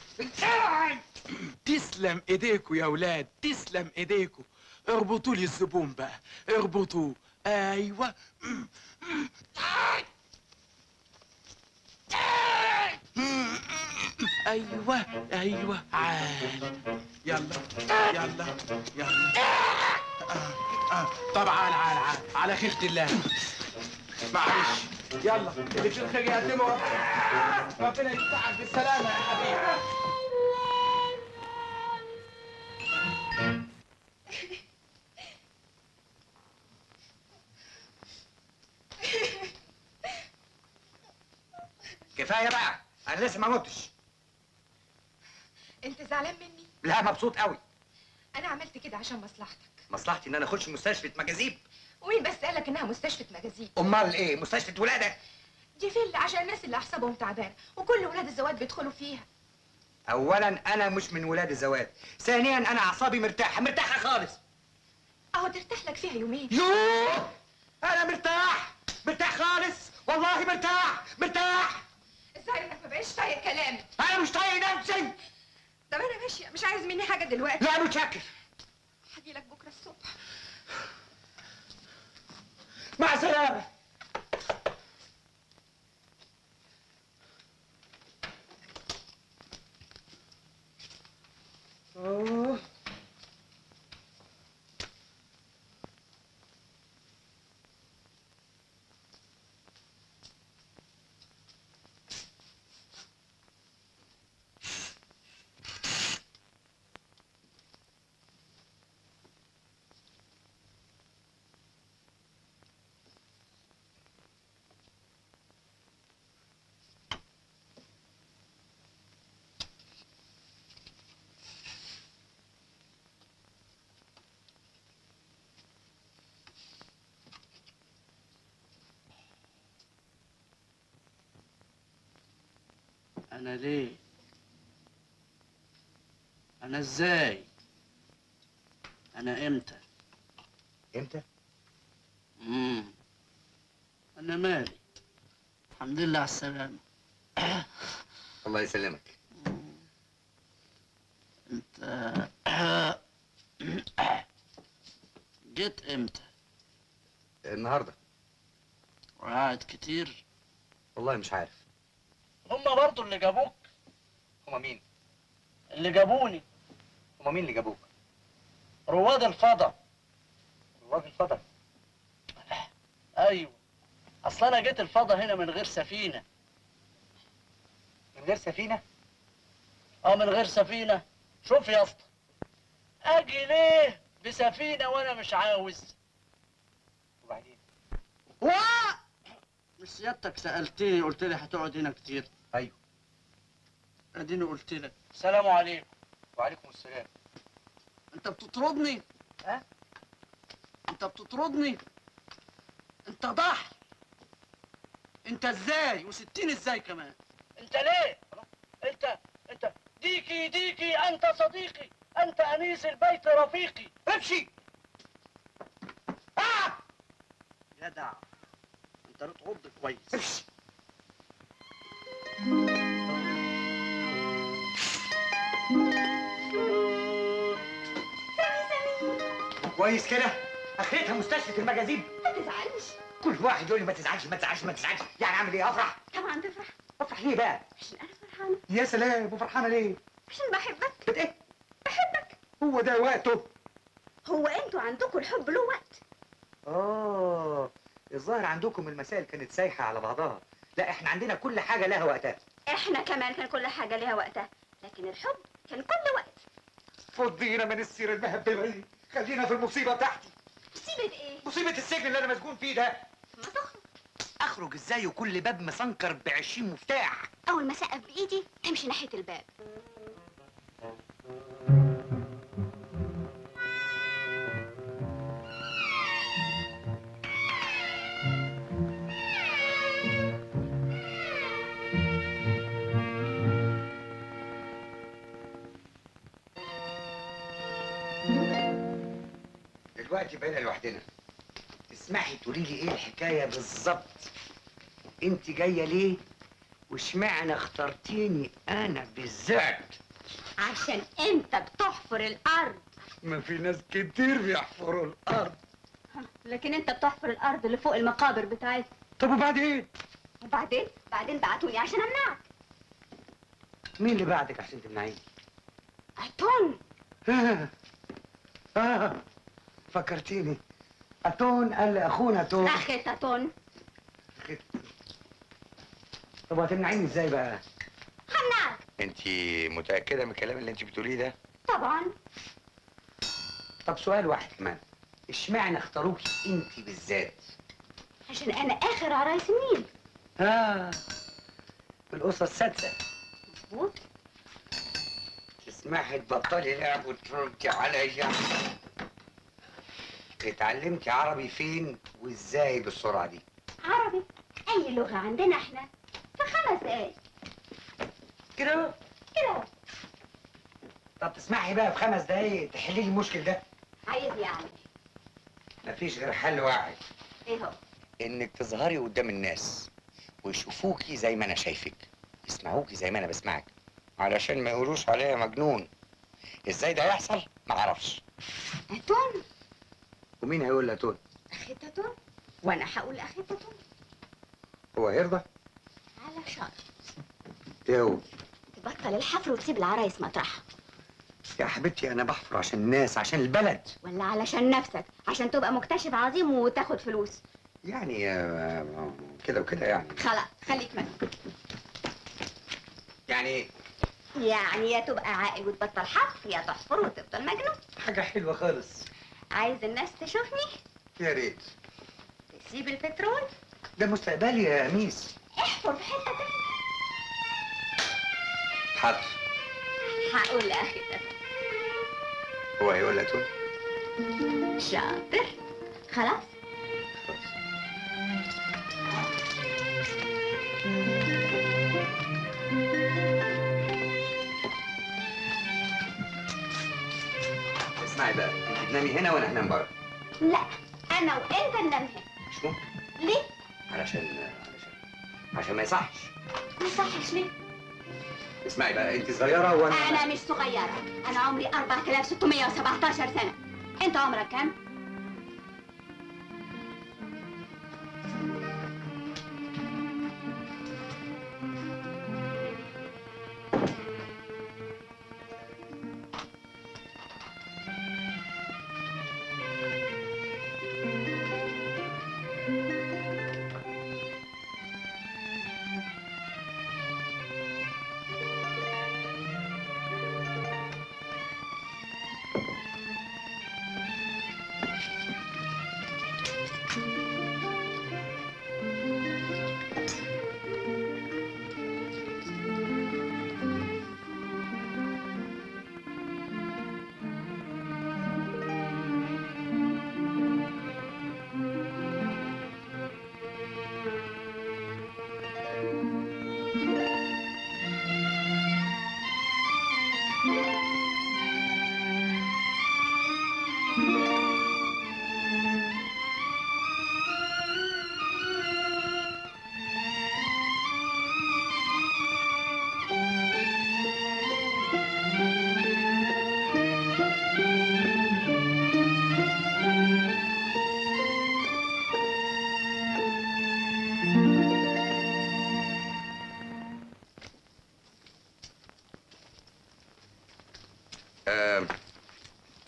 تسلم ايديكوا يا ولاد تسلم ايديكوا اربطوا لي الزبون بقى اربطوه ايوه ايوه ايوه عال يلا يلا يلا آه آه طب عال عال عال على خيرة الله معلش يلا اللي في الخير يقدمه ربنا ربنا يفتحك بالسلامة يا حبيبي كفايه بقى انا لسه ما متش انت زعلان مني لا مبسوط قوي انا عملت كده عشان مصلحتك مصلحتي ان انا اخش مستشفى مجاذيب ومين بس قالك انها مستشفى مجازين امال ايه مستشفى ولاده دي فيلا عشان الناس اللي اعصابهم تعبانه وكل ولاد الزواج بيدخلوا فيها اولا انا مش من ولاد الزواج ثانيا انا اعصابي مرتاحه مرتاحه خالص اهو ترتاح لك فيها يومين يوه انا مرتاح مرتاح خالص والله مرتاح مرتاح الظاهر انك ما بقاش طايق كلامي انا مش طايق نفسي طب انا ماشيه مش عايز مني حاجه دلوقتي لا متشكر هجي لك بكره الصبح مع السلامه أوه. انا ليه انا ازاي انا امتى امتى امم انا مالي الحمد لله على السلامه الله يسلمك انت جيت امتى النهارده وقعد كتير والله مش عارف هما برضو اللي جابوك هما مين اللي جابوني هما مين اللي جابوك رواد الفضا الفضا ايوه اصل انا جيت الفضا هنا من غير سفينه من غير سفينه اه من غير سفينه شوف يا اسطى اجي ليه بسفينه وانا مش عاوز وبعدين وا مش سيادتك سالتني قلت لي هتقعد هنا كتير ايوه اديني قلت لك السلام عليكم وعليكم السلام انت بتطردني ها انت بتطردني انت ضحي انت ازاي وستين ازاي كمان انت ليه انت انت ديكي ديكي انت صديقي انت انيس البيت رفيقي امشي آه! جدع انت بتعض كويس امشي كويس كده اخرتها مستشفى المجاذيب ما تزعلش كل واحد يقول لي ما تزعلش ما تزعلش ما تزعلش يعني اعمل ايه افرح طبعا تفرح افرح ليه بقى عشان انا فرحانه يا سلام وفرحانه ليه عشان بحبك ايه هو ده وقته هو انتوا عندكم الحب له وقت اه الظاهر عندكم المسائل كانت سايحه على بعضها لا احنا عندنا كل حاجه لها وقتها احنا كمان كان كل حاجه ليها وقتها لكن الحب كان كل وقت فضينا من السيره المهببه دي خلينا في المصيبه بتاعتي مصيبه ايه مصيبه السجن اللي انا مسجون فيه ده ما تخرج اخرج ازاي وكل باب مسنكر ب 20 مفتاح اول ما سقف بايدي امشي ناحيه الباب دلوقتي بقينا لوحدنا تسمحي تقولي لي ايه الحكايه بالظبط انت جايه ليه واشمعنى اخترتيني انا بالذات عشان انت بتحفر الارض ما في ناس كتير بيحفروا الارض لكن انت بتحفر الارض اللي فوق المقابر بتاعتنا طب وبعدين وبعدين بعدين بعتوني عشان امنعك مين اللي بعدك عشان تمنعيني اتون آه. آه. فكرتيني اتون قال لاخونا اتون اخت اتون طب هتمنعيني ازاي بقى همنعك انت متاكده من الكلام اللي انت بتقوليه ده طبعا طب سؤال واحد كمان اشمعنى اختاروكي انت بالذات عشان انا اخر عرايس النيل اه الاسره السادسه مظبوط تسمحي تبطلي لعب وتردي عليا اتعلمتي عربي فين وازاي بالسرعه دي عربي اي لغه عندنا احنا في خمس دقايق كده كده طب تسمحي بقى في خمس دقايق تحلي لي المشكل ده عايز يعني مفيش غير حل واحد ايه هو انك تظهري قدام الناس ويشوفوكي زي ما انا شايفك يسمعوكي زي ما انا بسمعك علشان ما يقولوش عليا مجنون ازاي ده يحصل ما اعرفش اتون ومين هيقول لها تون اخت اتون وانا هقول اخت اتون هو هيرضى على شرط يو تبطل الحفر وتسيب العرايس مطرحها يا حبيبتي انا بحفر عشان الناس عشان البلد ولا علشان نفسك عشان تبقى مكتشف عظيم وتاخد فلوس يعني آه، كده وكده يعني خلاص خليك مجنون يعني ايه يعني يا تبقى عاقل وتبطل حفر يا تحفر وتفضل مجنون حاجه حلوه خالص عايز الناس تشوفني يا ريت تسيب البترول ده مستقبلي يا ميس احفر في حته تانية حاضر هقول لاخي اتون هو هيقول لها تون شاطر خلاص اسمعي بقى انت تنامي هنا وانا هنام بره لا انا وانت ننام هنا مش ممكن ليه علشان علشان عشان ما يصحش ما يصحش ليه اسمعي بقى انت صغيره وانا انا مش صغيره انا عمري 4617 سنه انت عمرك كام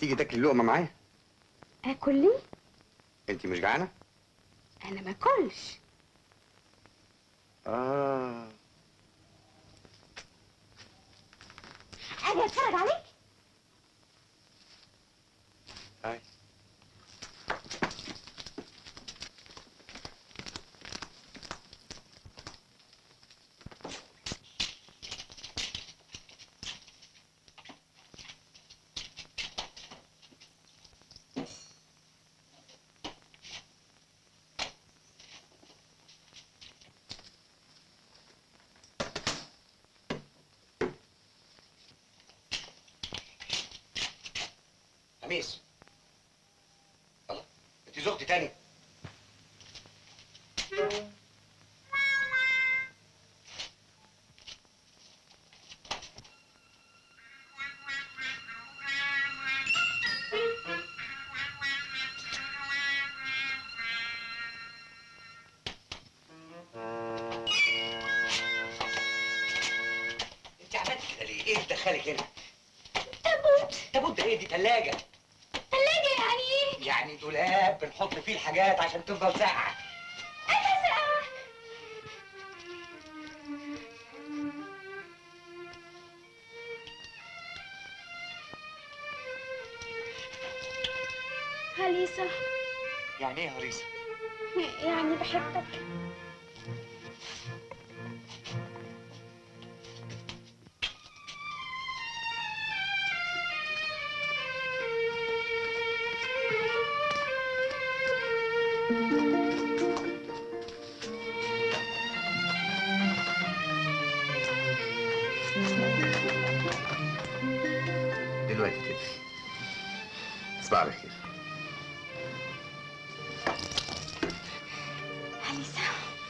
تيجي تاكلي لقمه معايا اكل ليه انت مش جعانه انا ما اكلش اه اجي اتفرج عليك هاي خميس الله انت زغتي تاني انت عملت كده ليه؟ ايه اللي دخلك هنا؟ تابوت تابوت ده ايه دي ثلاجة ثلاجة يعني ايه؟ يعني دولاب بنحط فيه الحاجات عشان تفضل ساقعة انا ساقعة هليسة يعني ايه يا هريسة؟ يعني بحبك دلوقتي كده تصبح على خير هليسة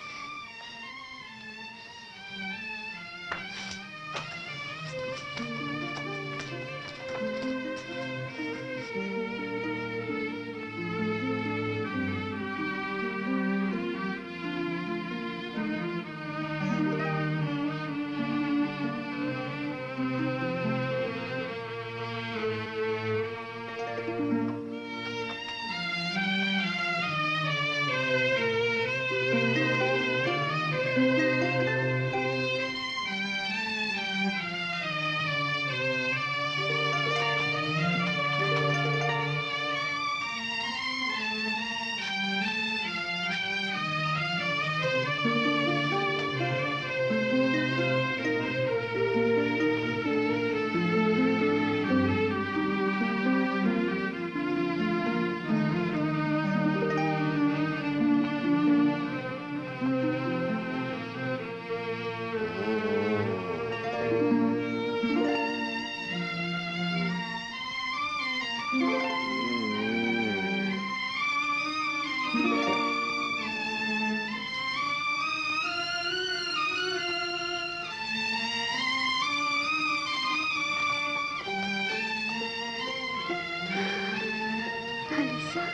هليسة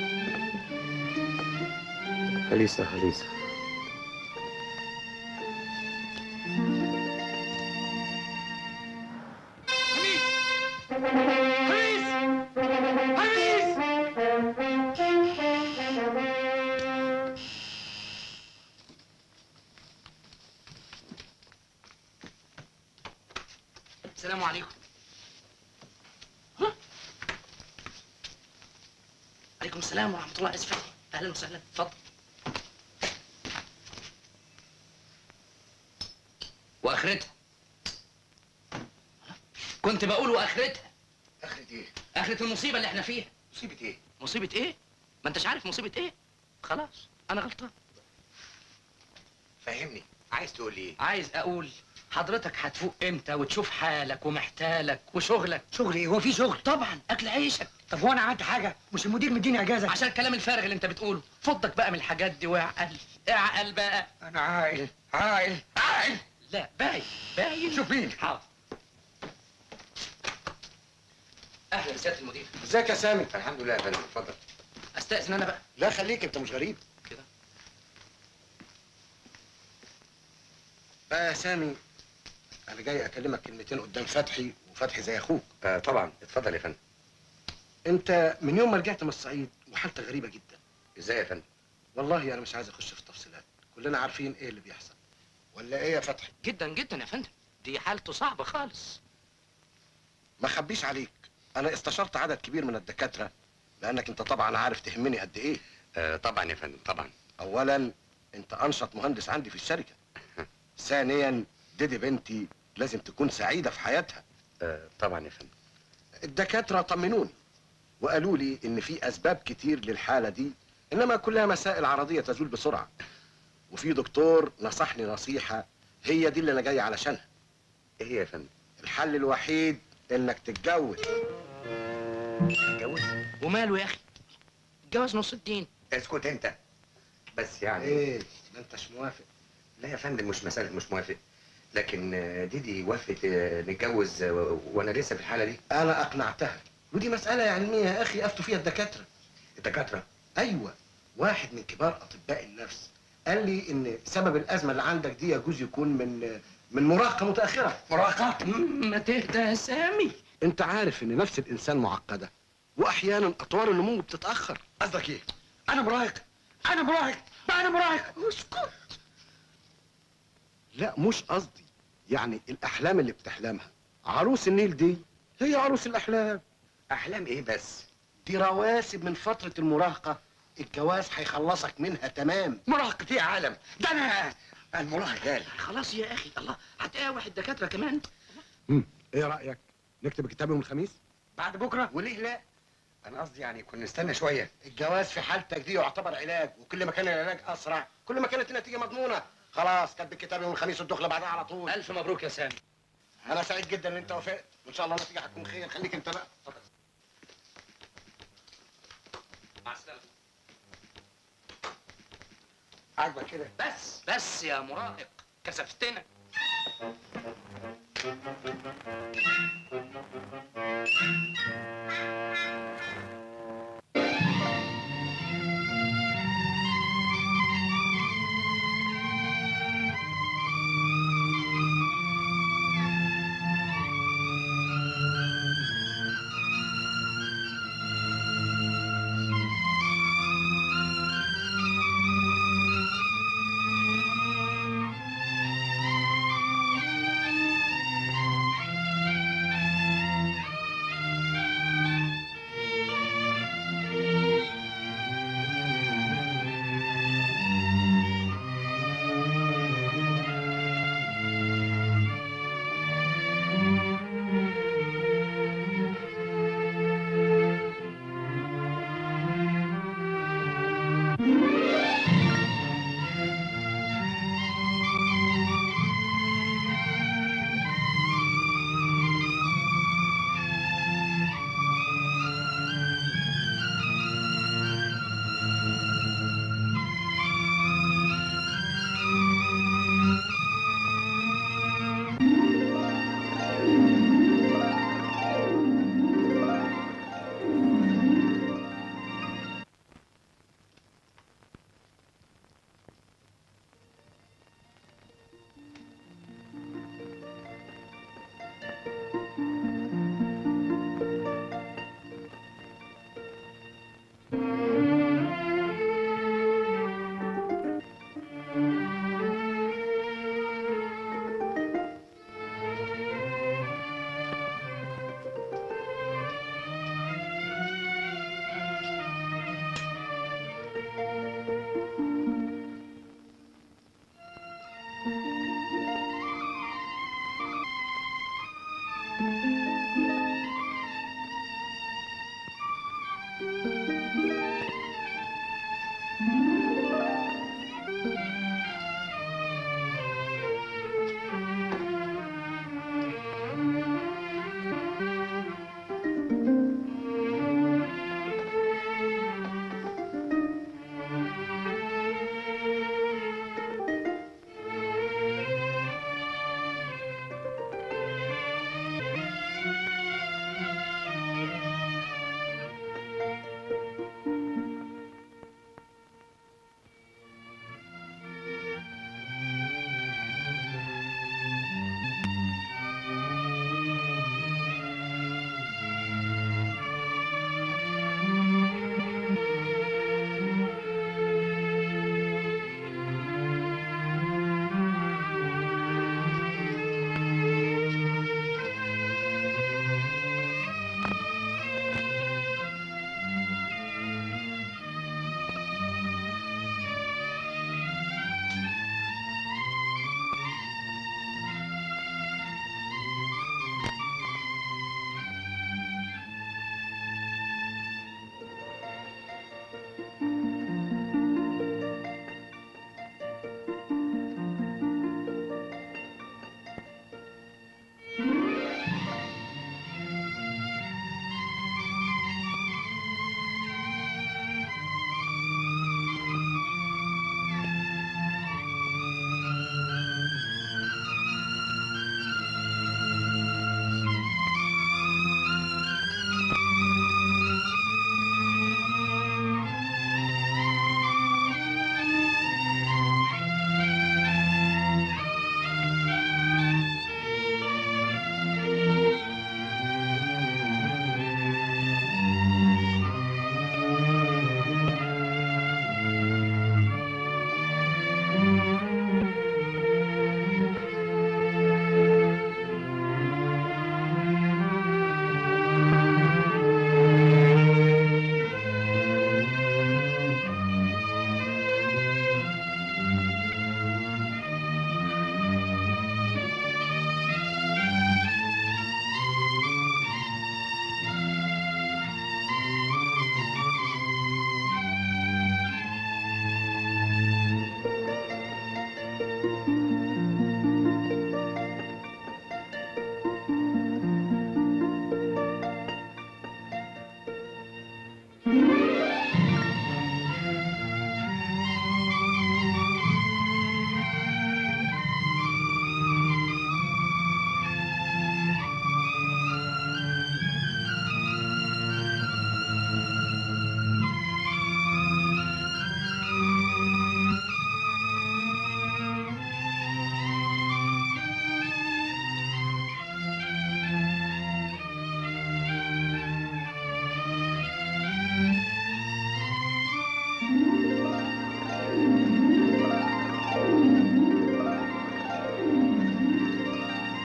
خليصة خليصة السلام عليكم ها؟ عليكم السلام ورحمة الله اسف اهلا وسهلا اتفضل واخرتها كنت بقول واخرتها اخرة ايه؟ اخرة المصيبة اللي احنا فيها مصيبة ايه؟ مصيبة ايه؟ ما انتش عارف مصيبة ايه؟ خلاص انا غلطان فهمني عايز تقول لي ايه؟ عايز اقول حضرتك هتفوق امتى وتشوف حالك ومحتالك وشغلك شغل ايه؟ هو في شغل؟ طبعا اكل عيشك طب هو انا عملت حاجة؟ مش المدير مديني اجازة عشان الكلام الفارغ اللي انت بتقوله فضك بقى من الحاجات دي واعقل اعقل بقى انا عاقل عاقل عاقل لا باين باين شوف مين؟ حاضر اهلا سياده المدير ازيك يا سامي؟ الحمد لله يا فندم اتفضل استاذن انا بقى لا خليك انت مش غريب كده بقى يا سامي انا جاي اكلمك كلمتين قدام فتحي وفتحي زي اخوك آه طبعا اتفضل يا فندم انت من يوم ما رجعت من الصعيد وحالتك غريبه جدا ازاي يا فندم والله انا مش عايز اخش في التفصيلات كلنا عارفين ايه اللي بيحصل ولا ايه يا فتحي جدا جدا يا فندم دي حالته صعبه خالص ما اخبيش عليك انا استشرت عدد كبير من الدكاتره لانك انت طبعا عارف تهمني قد ايه آه طبعا يا فندم طبعا اولا انت انشط مهندس عندي في الشركه ثانيا ديدي بنتي لازم تكون سعيده في حياتها آه طبعا يا فندم الدكاتره طمنوني وقالوا لي ان في اسباب كتير للحاله دي انما كلها مسائل عرضيه تزول بسرعه وفي دكتور نصحني نصيحه هي دي اللي انا جاي علشانها ايه هي يا فندم الحل الوحيد انك تتجوز اتجوز وماله يا اخي الجواز نص الدين اسكت انت بس يعني ايه ما انتش موافق لا يا فندم مش مساله مش موافق لكن آه، ديدي وافقت آه، نتجوز آه، وانا لسه في الحاله دي انا اقنعتها ودي مساله علميه يا اخي افتوا فيها الدكاتره الدكاتره ايوه واحد من كبار اطباء النفس قال لي ان سبب الازمه اللي عندك دي يجوز يكون من من مراهقه متاخره مراهقه ما تهدى يا سامي انت عارف ان نفس الانسان معقده واحيانا اطوار النمو بتتاخر قصدك ايه انا مراهق انا مراهق انا مراهق اسكت لا مش قصدي يعني الاحلام اللي بتحلمها عروس النيل دي هي عروس الاحلام احلام ايه بس دي رواسب من فتره المراهقه الجواز هيخلصك منها تمام مراهقة ايه يا عالم ده انا المراهق قال خلاص يا اخي الله هتقاوح الدكاتره كمان ايه رايك نكتب الكتاب يوم الخميس بعد بكره وليه لا انا قصدي يعني كنا نستنى شويه الجواز في حالتك دي يعتبر علاج وكل ما كان العلاج اسرع كل ما كانت النتيجه مضمونه خلاص كتب الكتاب يوم الخميس والدخله بعدها على طول الف مبروك يا سامي انا سعيد جدا ان انت وافقت وان شاء الله النتيجه هتكون خير خليك انت بقى مع السلامه عاجبك كده بس بس يا مراهق كسفتنا